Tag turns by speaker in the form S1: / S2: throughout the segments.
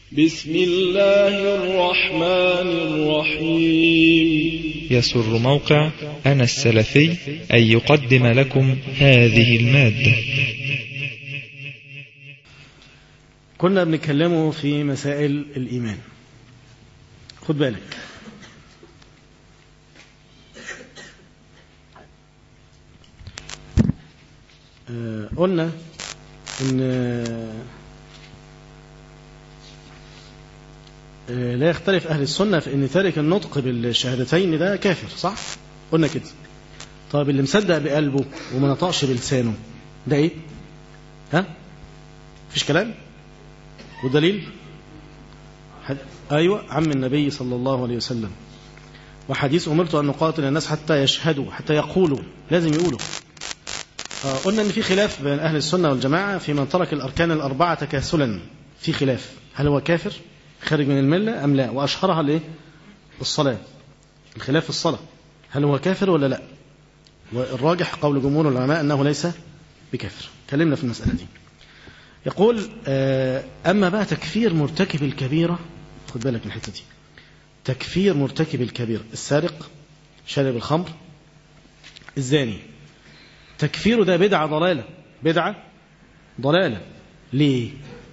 S1: بسم الله الرحمن الرحيم
S2: يسر موقع أنا السلفي أن يقدم لكم هذه المادة
S3: كنا بنتكلموا في مسائل الإيمان خد بالك آه، قلنا ان آه، لا يختلف أهل السنة في أن تارك النطق بالشهادتين ده كافر صح؟ قلنا كده طيب اللي مصدق بقلبه وما نطقش بلسانه ده إيه؟ ها؟ مفيش كلام؟ والدليل؟ حد... أيوة عم النبي صلى الله عليه وسلم وحديث أمرت أن نقاتل الناس حتى يشهدوا حتى يقولوا لازم يقولوا آه قلنا أن في خلاف بين أهل السنة والجماعة في من ترك الأركان الأربعة تكاسلا في خلاف هل هو كافر خارج من الملة أم لا وأشهرها ليه الصلاة الخلاف في الصلاة هل هو كافر ولا لا والراجح قول جمهور العلماء أنه ليس بكافر كلمنا في المسألة دي يقول آه أما بقى تكفير مرتكب الكبيرة خد بالك من الحتة دي تكفير مرتكب الكبيرة السارق شارب الخمر الزاني تكفيره ده بدعة ضلالة بدعة ضلالة ليه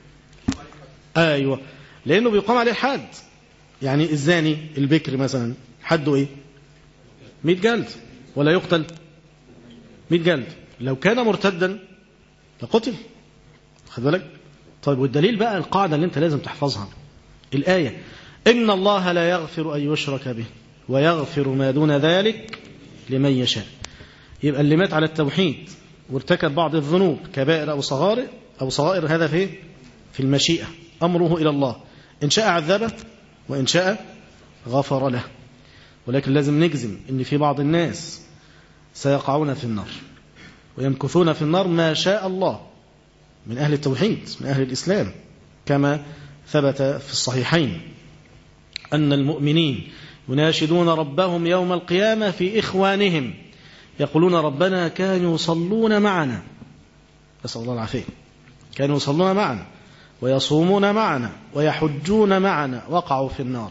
S3: أيوة لأنه بيقام عليه الحد يعني الزاني البكر مثلا حده إيه 100 جلد ولا يقتل 100 جلد لو كان مرتدا لقتل خد بالك طيب والدليل بقى القاعدة اللي انت لازم تحفظها الآية إن الله لا يغفر أن يشرك به ويغفر ما دون ذلك لمن يشاء يبقى اللي مات على التوحيد وارتكب بعض الذنوب كبائر أو صغائر أو صغائر هذا في في المشيئة أمره إلى الله إن شاء عذبه وإن شاء غفر له ولكن لازم نجزم إن في بعض الناس سيقعون في النار ويمكثون في النار ما شاء الله من أهل التوحيد من أهل الإسلام كما ثبت في الصحيحين أن المؤمنين يناشدون ربهم يوم القيامة في إخوانهم يقولون ربنا كانوا يصلون معنا نسأل الله العافية كانوا يصلون معنا ويصومون معنا ويحجون معنا وقعوا في النار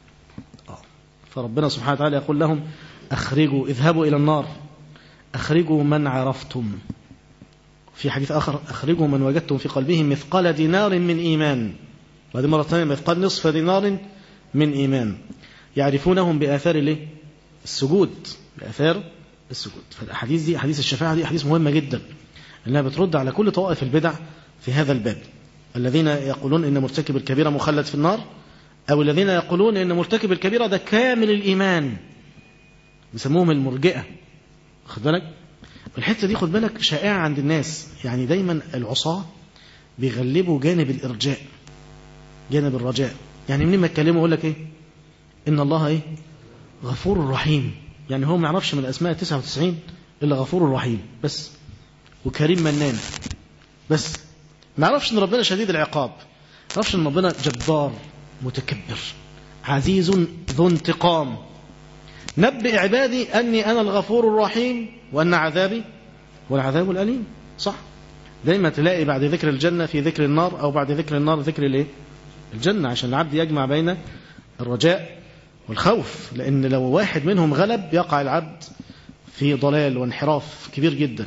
S3: فربنا سبحانه وتعالى يقول لهم أخرجوا اذهبوا إلى النار أخرجوا من عرفتم في حديث آخر أخرجوا من وجدتم في قلبهم مثقال دينار من إيمان وهذه مرة ثانية مثقال نصف دينار من إيمان يعرفونهم بآثار الايه؟ السجود بآثار السجود فالأحاديث دي حديث الشفاعة دي أحاديث مهمة جدا لأنها بترد على كل طوائف البدع في هذا الباب الذين يقولون إن مرتكب الكبيرة مخلد في النار أو الذين يقولون إن مرتكب الكبيرة ده كامل الإيمان بيسموهم المرجئة خد بالك الحتة دي خد بالك شائعة عند الناس يعني دايما العصاة بيغلبوا جانب الإرجاء جانب الرجاء يعني منين ما يتكلموا يقول لك إيه إن الله إيه غفور رحيم يعني هو ما يعرفش من الأسماء 99 إلا غفور رحيم بس وكريم منان بس ما يعرفش ان ربنا شديد العقاب ما يعرفش ان ربنا جبار متكبر عزيز ذو انتقام نبئ عبادي اني انا الغفور الرحيم وان عذابي هو العذاب الاليم صح دايما تلاقي بعد ذكر الجنه في ذكر النار او بعد ذكر النار ذكر الايه الجنه عشان العبد يجمع بين الرجاء والخوف لان لو واحد منهم غلب يقع العبد في ضلال وانحراف كبير جدا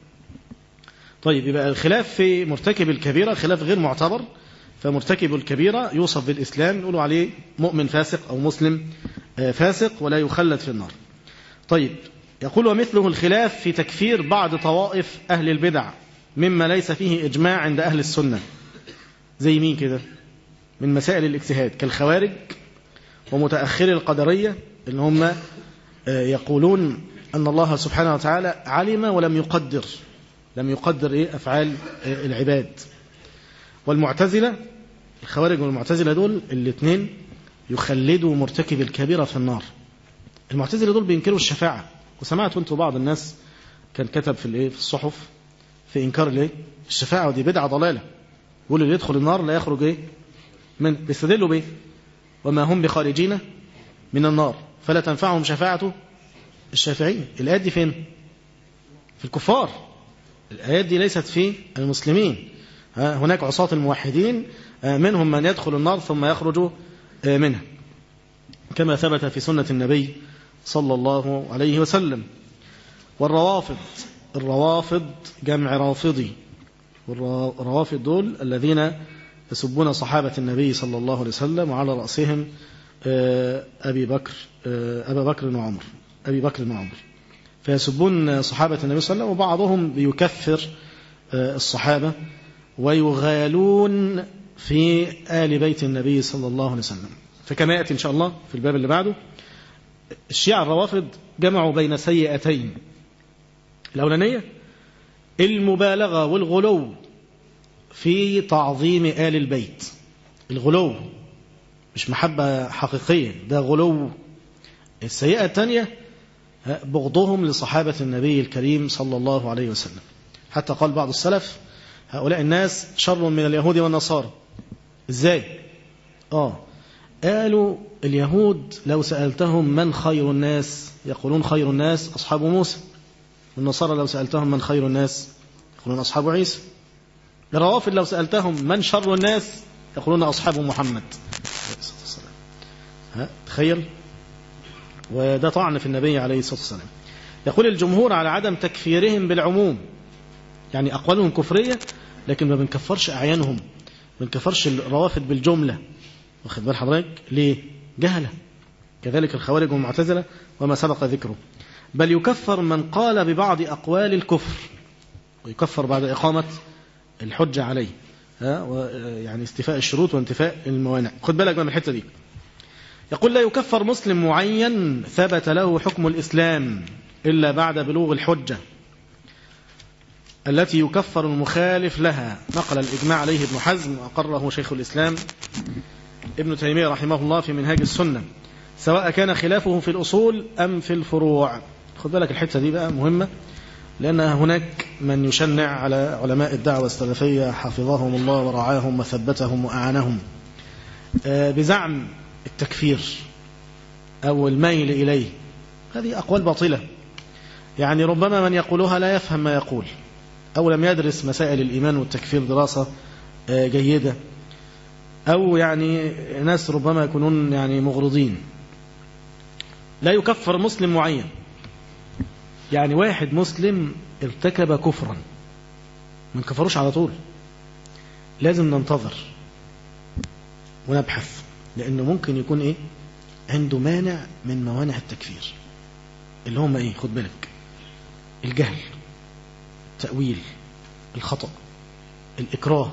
S3: طيب يبقى الخلاف في مرتكب الكبيرة خلاف غير معتبر فمرتكب الكبيرة يوصف بالإسلام يقولوا عليه مؤمن فاسق أو مسلم فاسق ولا يخلد في النار طيب يقول ومثله الخلاف في تكفير بعض طوائف أهل البدع مما ليس فيه إجماع عند أهل السنة زي مين كده من مسائل الاجتهاد كالخوارج ومتأخر القدرية اللي هم يقولون أن الله سبحانه وتعالى علم ولم يقدر لم يقدر إيه أفعال العباد والمعتزلة الخوارج والمعتزلة دول الاثنين يخلدوا مرتكب الكبيرة في النار المعتزلة دول بينكروا الشفاعة وسمعت انتوا بعض الناس كان كتب في الايه في الصحف في انكار الايه الشفاعة ودي بدعة ضلالة يقولوا اللي يدخل النار لا يخرج ايه من بيستدلوا بايه وما هم بخارجين من النار فلا تنفعهم شفاعة الشافعين الآيات دي فين في الكفار الآيات دي ليست في المسلمين ها هناك عصاة الموحدين منهم من يدخل النار ثم يخرج منها كما ثبت في سنة النبي صلى الله عليه وسلم والروافض الروافض جمع رافضي والروافض دول الذين يسبون صحابة النبي صلى الله عليه وسلم وعلى رأسهم أبي بكر أبا بكر وعمر أبي بكر وعمر فيسبون صحابة النبي صلى الله عليه وسلم وبعضهم بيكفر الصحابة ويغالون في آل بيت النبي صلى الله عليه وسلم فكما يأتي إن شاء الله في الباب اللي بعده الشيعة الروافض جمعوا بين سيئتين الأولانية المبالغة والغلو في تعظيم آل البيت الغلو مش محبة حقيقية ده غلو السيئة الثانية بغضهم لصحابة النبي الكريم صلى الله عليه وسلم حتى قال بعض السلف هؤلاء الناس شر من اليهود والنصارى ازاي اه قالوا اليهود لو سألتهم من خير الناس يقولون خير الناس أصحاب موسى والنصارى لو سألتهم من خير الناس يقولون أصحاب عيسى الروافد لو سألتهم من شر الناس يقولون أصحاب محمد ها تخيل وده طعن في النبي عليه الصلاة والسلام يقول الجمهور على عدم تكفيرهم بالعموم يعني أقوالهم كفرية لكن ما بنكفرش أعيانهم ما بنكفرش الروافد بالجملة واخد بال حضرتك ليه جهلة كذلك الخوارج والمعتزلة وما سبق ذكره بل يكفر من قال ببعض أقوال الكفر ويكفر بعد إقامة الحجة عليه ها يعني استفاء الشروط وانتفاء الموانع خد بالك من الحتة دي يقول لا يكفر مسلم معين ثبت له حكم الإسلام إلا بعد بلوغ الحجة التي يكفر المخالف لها نقل الإجماع عليه ابن حزم وأقره شيخ الإسلام ابن تيمية رحمه الله في منهاج السنة سواء كان خلافه في الأصول أم في الفروع خد بالك الحتة دي بقى مهمة لأن هناك من يشنع على علماء الدعوة السلفية حفظهم الله ورعاهم وثبتهم وأعانهم بزعم التكفير أو الميل إليه هذه أقوال باطلة يعني ربما من يقولها لا يفهم ما يقول أو لم يدرس مسائل الإيمان والتكفير دراسة جيدة أو يعني ناس ربما يكونون يعني مغرضين لا يكفر مسلم معين يعني واحد مسلم ارتكب كفرا ما نكفروش على طول لازم ننتظر ونبحث لأنه ممكن يكون إيه عنده مانع من موانع التكفير اللي هم إيه خد بالك الجهل التأويل الخطأ الإكراه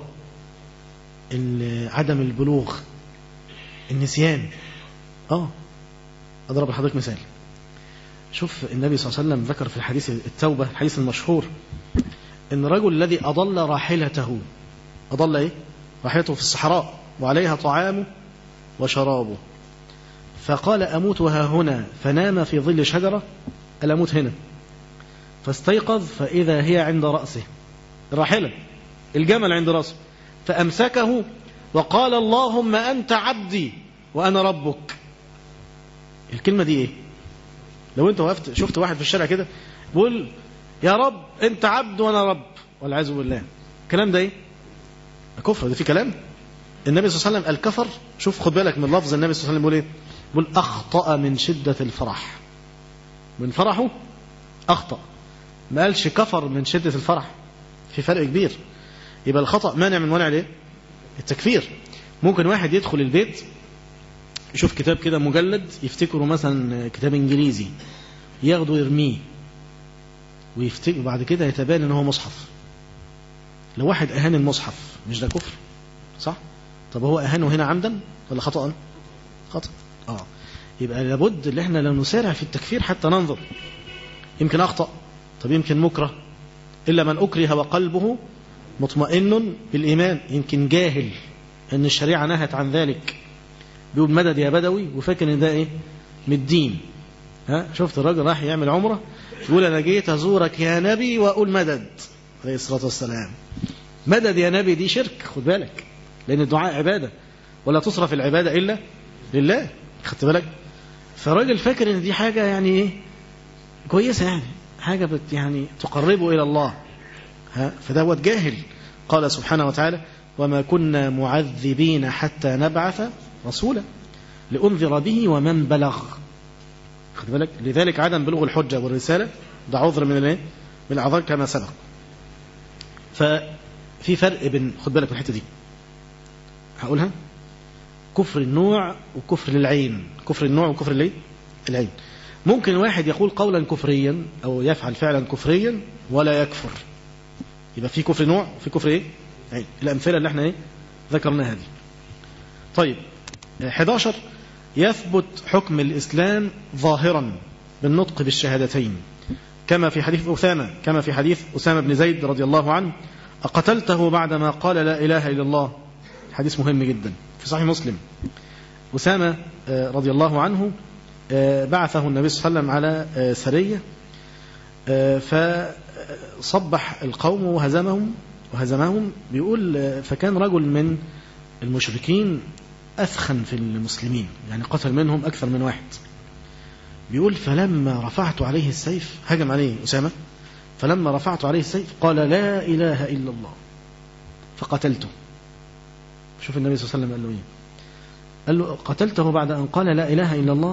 S3: عدم البلوغ النسيان اه أضرب لحضرتك مثال شوف النبي صلى الله عليه وسلم ذكر في الحديث التوبة الحديث المشهور ان الرجل الذي أضل راحلته أضل إيه راحلته في الصحراء وعليها طعامه وشرابه فقال أموت ها هنا فنام في ظل شجرة قال أموت هنا فاستيقظ فإذا هي عند رأسه الراحلة الجمل عند رأسه فأمسكه وقال اللهم أنت عبدي وأنا ربك الكلمة دي إيه لو أنت وقفت شفت واحد في الشارع كده بيقول يا رب أنت عبد وأنا رب والعياذ بالله الكلام ده إيه كفر ده في كلام النبي صلى الله عليه وسلم الكفر شوف خد بالك من لفظ النبي صلى الله عليه وسلم بيقول إيه بيقول أخطأ من شدة الفرح من فرحه أخطأ ما قالش كفر من شدة الفرح في فرق كبير يبقى الخطأ مانع من منع الايه التكفير ممكن واحد يدخل البيت يشوف كتاب كده مجلد يفتكره مثلا كتاب انجليزي ياخده يرميه ويفتكر بعد كده يتبان ان هو مصحف لو واحد اهان المصحف مش ده كفر صح طب هو اهانه هنا عمدا ولا خطأ خطأ اه يبقى لابد ان احنا لو نسارع في التكفير حتى ننظر يمكن اخطأ طب يمكن مكره الا من اكره وقلبه مطمئن بالإيمان يمكن جاهل أن الشريعة نهت عن ذلك بيقول مدد يا بدوي وفاكر ان ده ايه من الدين ها شفت الراجل راح يعمل عمرة يقول أنا جيت أزورك يا نبي وأقول مدد عليه الصلاة والسلام مدد يا نبي دي شرك خد بالك لأن الدعاء عبادة ولا تصرف العبادة إلا لله خدت بالك فالراجل فاكر ان دي حاجة يعني ايه كويسة يعني حاجة بت يعني تقربه إلى الله ها فدوت جاهل قال سبحانه وتعالى وما كنا معذبين حتى نبعث رسولا لأنذر به ومن بلغ خد بالك لذلك عدم بلوغ الحجة والرسالة ده عذر من الايه من الأعذار كما سبق ففي فرق بين خد بالك من الحتة دي هقولها كفر النوع وكفر للعين كفر النوع وكفر الايه العين ممكن واحد يقول قولا كفريا أو يفعل فعلا كفريا ولا يكفر يبقى في كفر نوع وفي كفر ايه عين الأمثلة اللي احنا ايه ذكرناها دي طيب 11 يثبت حكم الإسلام ظاهرا بالنطق بالشهادتين كما في حديث أسامة كما في حديث أسامة بن زيد رضي الله عنه أقتلته بعدما قال لا إله إلا الله حديث مهم جدا في صحيح مسلم أسامة رضي الله عنه بعثه النبي صلى الله عليه وسلم على سرية فصبح القوم وهزمهم وهزمهم بيقول فكان رجل من المشركين أثخن في المسلمين يعني قتل منهم أكثر من واحد بيقول فلما رفعت عليه السيف هجم عليه أسامة فلما رفعت عليه السيف قال لا إله إلا الله فقتلته شوف النبي صلى الله عليه وسلم قال له إيه قال له قتلته بعد أن قال لا إله إلا الله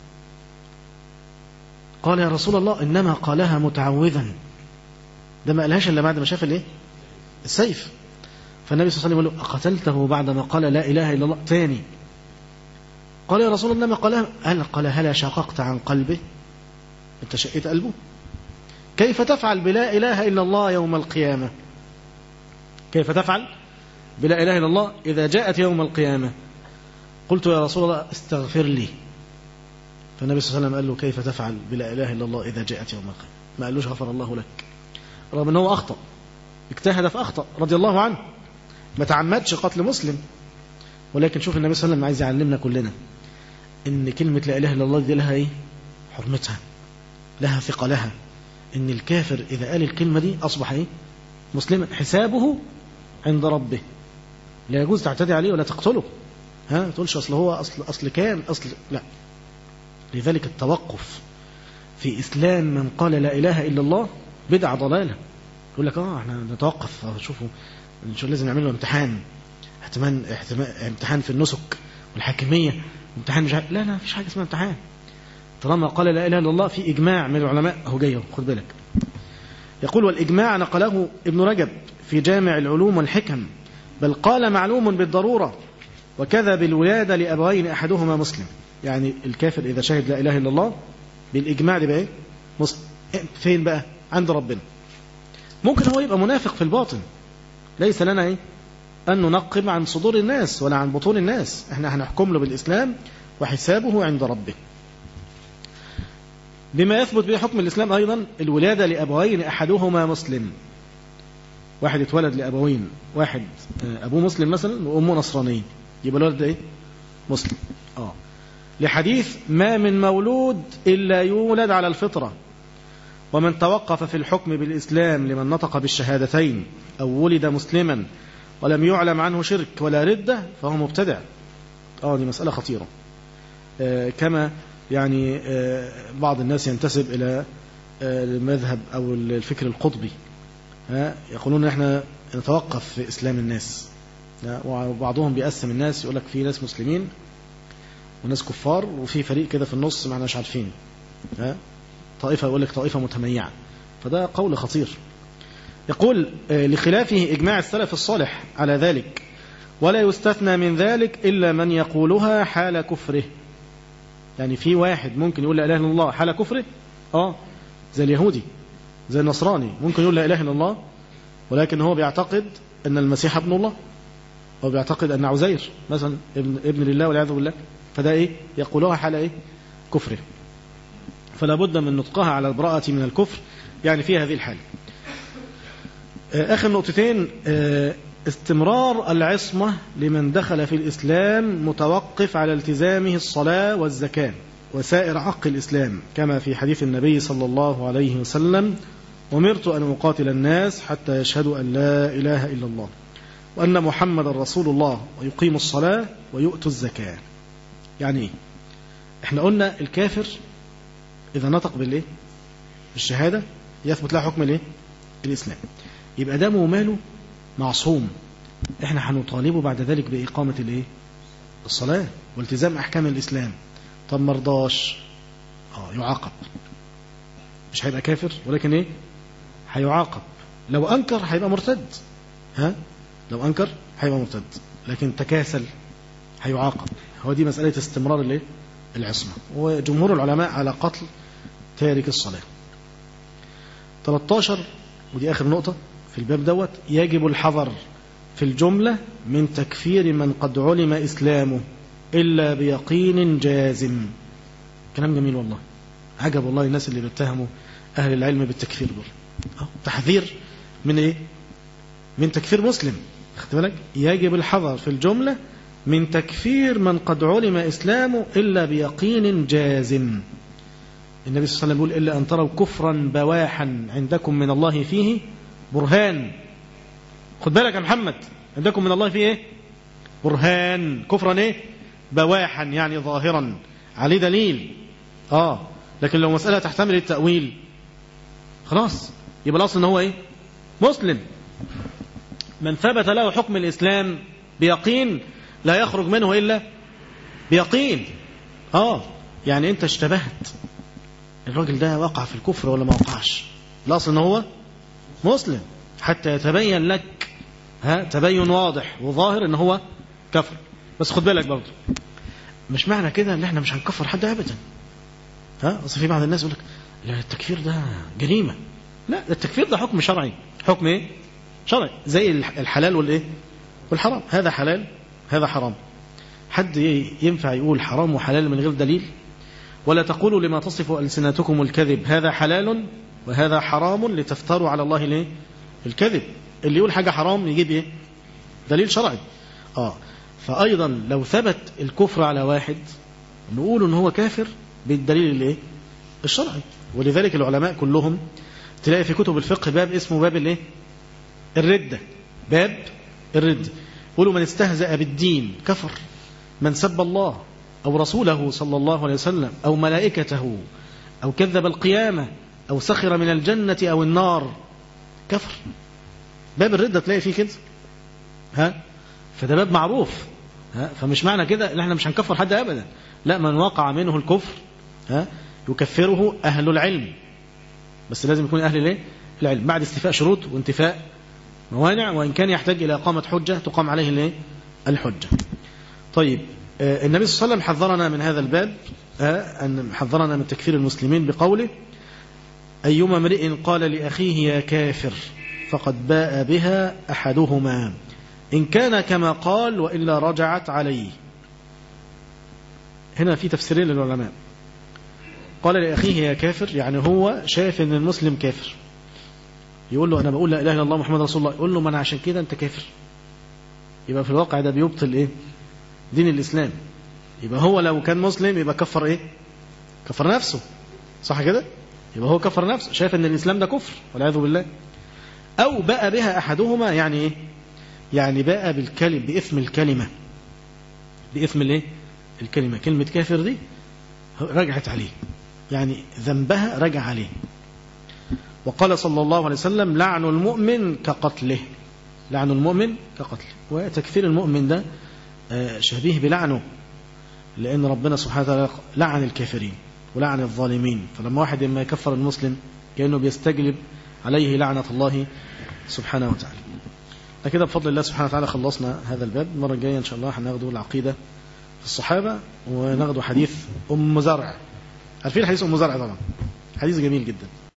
S3: قال يا رسول الله إنما قالها متعوذا ده ما قالهاش إلا بعد ما شاف الإيه السيف فالنبي صلى الله عليه وسلم يقول له أقتلته بعدما قال لا إله إلا الله ثاني قال يا رسول الله إنما قالها قال قال هلا شققت عن قلبه أنت شقيت قلبه كيف تفعل بلا إله إلا الله يوم القيامة كيف تفعل بلا إله إلا الله إذا جاءت يوم القيامة قلت يا رسول الله استغفر لي فالنبي صلى الله عليه وسلم قال له كيف تفعل بلا إله إلا الله إذا جاءت يوم القيامة ما قالوش غفر الله لك رغم أنه أخطأ اجتهد فأخطأ رضي الله عنه ما تعمدش قتل مسلم ولكن شوف النبي صلى الله عليه وسلم عايز يعلمنا كلنا ان كلمة لا إله إلا الله دي لها ايه حرمتها لها ثقلها ان الكافر إذا قال الكلمة دي أصبح ايه مسلما حسابه عند ربه لا يجوز تعتدي عليه ولا تقتله ها تقولش أصل هو أصل, أصل كان أصل لا لذلك التوقف في إسلام من قال لا إله إلا الله بدعة ضلالة يقول لك اه احنا نتوقف شوفوا شو لازم نعمل له امتحان احتمال امتحان في النسك والحاكمية امتحان مش لا لا مفيش حاجة اسمها امتحان طالما قال لا إله إلا الله في إجماع من العلماء أهو جاي خد بالك يقول والإجماع نقله ابن رجب في جامع العلوم والحكم بل قال معلوم بالضرورة وكذا بالولادة لأبوين أحدهما مسلم يعني الكافر إذا شهد لا إله إلا الله بالإجماع دي بقى إيه؟ مسلم فين بقى عند ربنا ممكن هو يبقى منافق في الباطن ليس لنا إيه أن ننقب عن صدور الناس ولا عن بطون الناس احنا هنحكم له بالإسلام وحسابه عند ربه بما يثبت به حكم الإسلام أيضا الولادة لأبوين أحدهما مسلم واحد اتولد لأبوين واحد أبوه مسلم مثلا وأمه نصرانية يبقى الولد ده إيه مسلم آه لحديث ما من مولود إلا يولد على الفطرة ومن توقف في الحكم بالإسلام لمن نطق بالشهادتين أو ولد مسلما ولم يعلم عنه شرك ولا ردة فهو مبتدع آه دي مسألة خطيرة آه كما يعني آه بعض الناس ينتسب إلى آه المذهب أو الفكر القطبي يقولون احنا نتوقف في إسلام الناس وبعضهم بيقسم الناس يقول لك في ناس مسلمين وناس كفار وفي فريق كده في النص ما احناش عارفين طائفة يقول لك طائفة متميعة فده قول خطير يقول لخلافه إجماع السلف الصالح على ذلك ولا يستثنى من ذلك إلا من يقولها حال كفره يعني في واحد ممكن يقول لا إله إلا الله حال كفره آه زي اليهودي زي النصراني ممكن يقول لا إله إلا الله ولكن هو بيعتقد أن المسيح ابن الله هو بيعتقد أن عزير مثلا ابن, ابن لله والعياذ بالله فده إيه يقولها حال إيه كفره فلا بد من نطقها على البراءة من الكفر يعني في هذه الحالة آخر نقطتين استمرار العصمة لمن دخل في الإسلام متوقف على التزامه الصلاة والزكاة وسائر حق الإسلام كما في حديث النبي صلى الله عليه وسلم أمرت أن أقاتل الناس حتى يشهدوا أن لا إله إلا الله وأن محمد رسول الله ويقيم الصلاة ويؤتوا الزكاة يعني إيه؟ إحنا قلنا الكافر إذا نطق بالإيه؟ بالشهادة يثبت له حكم الإيه؟ الإسلام يبقى دمه وماله معصوم احنا هنطالبه بعد ذلك بإقامة الايه الصلاة والتزام أحكام الإسلام طب مرضاش اه يعاقب مش هيبقى كافر ولكن ايه هيعاقب لو أنكر هيبقى مرتد ها لو أنكر هيبقى مرتد لكن تكاسل هيعاقب هو دي مسألة استمرار الايه العصمة وجمهور العلماء على قتل تارك الصلاة 13 ودي آخر نقطة في الباب دوت يجب الحذر في الجملة من تكفير من قد علم إسلامه إلا بيقين جازم كلام جميل والله عجب والله الناس اللي بيتهموا أهل العلم بالتكفير دول تحذير من إيه من تكفير مسلم خدت بالك يجب الحذر في الجملة من تكفير من قد علم إسلامه إلا بيقين جازم النبي صلى الله عليه وسلم يقول إلا أن تروا كفرا بواحا عندكم من الله فيه برهان خد بالك يا محمد عندكم من الله فيه إيه برهان كفرا إيه بواحا يعني ظاهرا عليه دليل آه لكن لو مسألة تحتمل التأويل خلاص يبقى الأصل إن هو إيه مسلم من ثبت له حكم الإسلام بيقين لا يخرج منه إلا بيقين آه يعني أنت اشتبهت الراجل ده وقع في الكفر ولا ما وقعش الأصل إن هو مسلم حتى يتبين لك ها تبين واضح وظاهر إن هو كفر بس خد بالك برضه مش معنى كده ان احنا مش هنكفر حد ابدا ها اصل في بعض الناس يقول لك لا التكفير ده جريمه لا التكفير ده حكم شرعي حكم ايه شرعي زي الحلال والايه والحرام هذا حلال هذا حرام حد ينفع يقول حرام وحلال من غير دليل ولا تقولوا لما تصف ألسنتكم الكذب هذا حلال وهذا حرام لتفتروا على الله ليه الكذب اللي يقول حاجة حرام يجيب ايه دليل شرعي اه فأيضا لو ثبت الكفر على واحد نقول ان هو كافر بالدليل الايه الشرعي ولذلك العلماء كلهم تلاقي في كتب الفقه باب اسمه باب الايه الردة باب الردة يقولوا من استهزأ بالدين كفر من سب الله أو رسوله صلى الله عليه وسلم أو ملائكته أو كذب القيامة أو سخر من الجنة أو النار كفر باب الردة تلاقي فيه كده ها فده باب معروف ها فمش معنى كده ان احنا مش هنكفر حد ابدا لا من وقع منه الكفر ها يكفره اهل العلم بس لازم يكون اهل الايه العلم بعد استيفاء شروط وانتفاء موانع وان كان يحتاج الى اقامه حجه تقام عليه الايه الحجه طيب آه النبي صلى الله عليه وسلم حذرنا من هذا الباب آه ان حذرنا من تكفير المسلمين بقوله ايما امرئ قال لاخيه يا كافر فقد باء بها احدهما إن كان كما قال وإلا رجعت عليه هنا في تفسيرين للعلماء قال لأخيه يا كافر يعني هو شايف أن المسلم كافر يقول له أنا بقول لا إله إلا الله محمد رسول الله يقول له ما أنا عشان كده أنت كافر يبقى في الواقع ده بيبطل إيه دين الإسلام يبقى هو لو كان مسلم يبقى كفر إيه كفر نفسه صح كده يبقى هو كفر نفسه شايف أن الإسلام ده كفر والعياذ بالله أو بقى بها أحدهما يعني إيه يعني باء بالكلم بإثم الكلمة بإثم الايه الكلمة كلمة كافر دي رجعت عليه يعني ذنبها رجع عليه وقال صلى الله عليه وسلم لعن المؤمن كقتله لعن المؤمن كقتله وتكفير المؤمن ده شبيه بلعنه لأن ربنا سبحانه وتعالى لعن الكافرين ولعن الظالمين فلما واحد ما يكفر المسلم كأنه بيستجلب عليه لعنة الله سبحانه وتعالى كده بفضل الله سبحانه وتعالى خلصنا هذا الباب المرة الجاية إن شاء الله هناخده العقيدة في الصحابة وناخده حديث أم زرع عارفين حديث أم زرع طبعا حديث جميل جدا